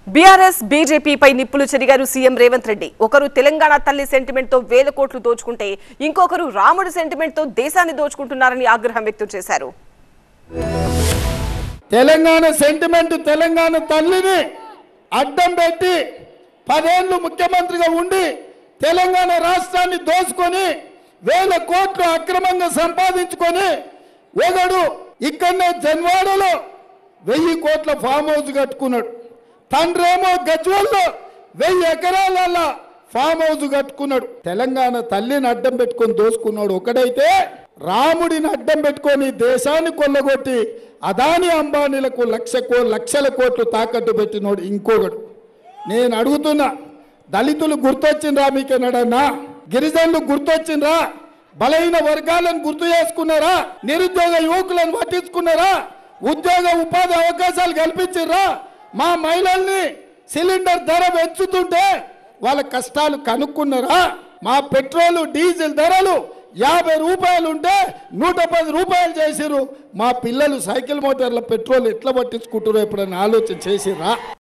BRS బీజేపీపై నిప్పులు చెరిగారు CM Revanth Reddy ఒకరు తెలంగాణ తల్లి సెంటిమెంట్ తో వేల కోట్లు దోచుకుంటే ఇంకొకరు రాముడి సెంటిమెంట్ తో దేశాన్ని దోచుకుంటున్నారని ఆగ్రహం వ్యక్తం చేశారు తెలంగాణ సెంటిమెంట్ తెలంగాణ తల్లిని అడ్డం పెట్టి పదేళ్ళు ముఖ్యమంత్రిగా ఉండి తెలంగాణ రాష్ట్రాన్ని దోచుకొని వేల కోట్లు అక్రమంగా సంపాదించుకొని ఒకడు ఇక్కడనే జన్వాడలో వెయ్యి కోట్ల ఫామ్ హౌస్ కట్టుకున్నాడు తండ్రేమో గజ్వల్లో వెయ్యి ఎకరాల ఫామ్ హౌస్ కట్టుకున్నాడు తెలంగాణ తల్లిని అడ్డం పెట్టుకొని దోసుకున్నాడు ఒకడైతే రాముడిని అడ్డం పెట్టుకొని దేశాన్ని కొల్లగొట్టి అదాని అంబానీలకు లక్ష కో లక్షల కోట్లు తాకట్టు పెట్టినోడు ఇంకొకడు నేను అడుగుతున్నా దళితులు గుర్తొచ్చిండ్రా మీకెన్నడన్నా గిరిజనులు గుర్తొచ్చిండ్రా బలహీన వర్గాలను గుర్తు చేసుకున్నారా నిరుద్యోగ యువకులను పట్టించుకున్నారా ఉద్యోగ ఉపాధి అవకాశాలు కల్పించిర్రా మా మహిళల్ని సిలిండర్ ధర పెంచుతుంటే వాళ్ళ కష్టాలు కనుక్కున్నారా మా పెట్రోలు డీజిల్ ధరలు యాభై రూపాయలు ఉంటే నూట పది రూపాయలు చేసిర్రు మా పిల్లలు సైకిల్ మోటార్ల పెట్రోల్ ఎట్లా పట్టించుకుంటారో ఎప్పుడైనా ఆలోచన చేసిర్రా